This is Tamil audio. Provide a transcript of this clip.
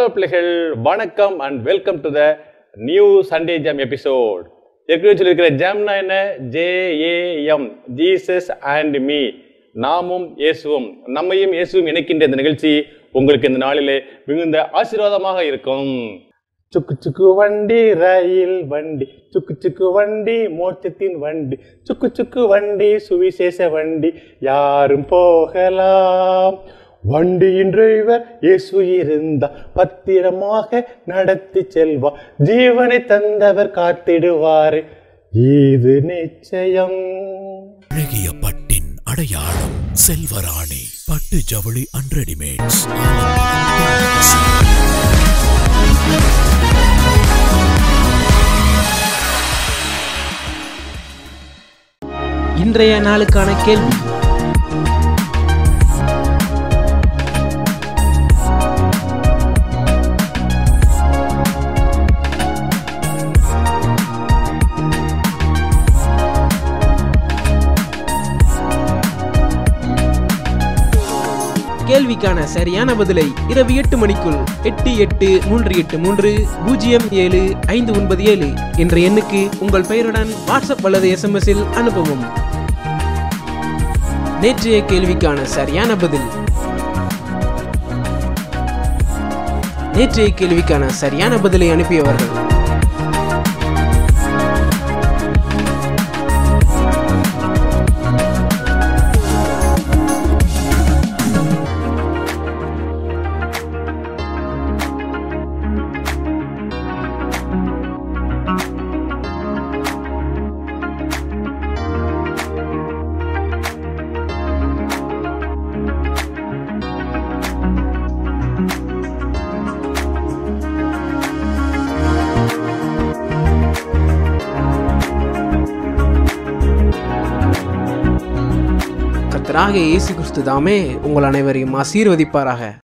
பிள்ளைகள் வணக்கம் and welcome to the new Sunday jam episode ஏற்கனவே சொல்லியிருக்கிற ஜாம்னா என்ன J A M Jesus and me நாமும் இயேசுவும் நம்மையும் இயேசுவும் இணைக்கின்ற இந்த நிகழ்ச்சி உங்களுக்கு இந்த நாளிலே மிகுந்த ஆசீர்வாதமாக இருக்கும் சுக்கு சுக்கு வண்டி ரயில் வண்டி சுக்கு சுக்கு வண்டி மோட்சத்தின் வண்டி சுக்கு சுக்கு வண்டி சுவிசேஷ வண்டி யாரும் போகலாம் வண்டியின் டிரைவர் இயேசு இருந்தா பத்திரமாக நடத்தி செல்வா ஜீவனை தந்தவர் காத்திடுவாரு இது நிச்சயம் அழகிய பட்டின் அடையாளம் செல்வராணி பட்டு ஜவுளி அண்ட் ரெடிமேட்ஸ் இன்றைய நாளுக்கான கேள்வி கேள்விக்கான சரியான பதிலை இரவு எட்டு மணிக்குள் எட்டு எட்டு மூன்று எட்டு மூன்று பூஜ்ஜியம் ஏழு ஐந்து ஒன்பது ஏழு என்ற எண்ணுக்கு உங்கள் பெயருடன் வாட்ஸ்அப் அல்லது எஸ்எம்எஸில் அனுப்பவும் நேற்றைய கேள்விக்கான சரியான பதில் நேற்றைய கேள்விக்கான சரியான பதிலை அனுப்பியவர்கள் கர்த்தராகிய இயேசு கிறிஸ்து தாமே உங்கள் அனைவரையும் ஆசீர்வதிப்பாராக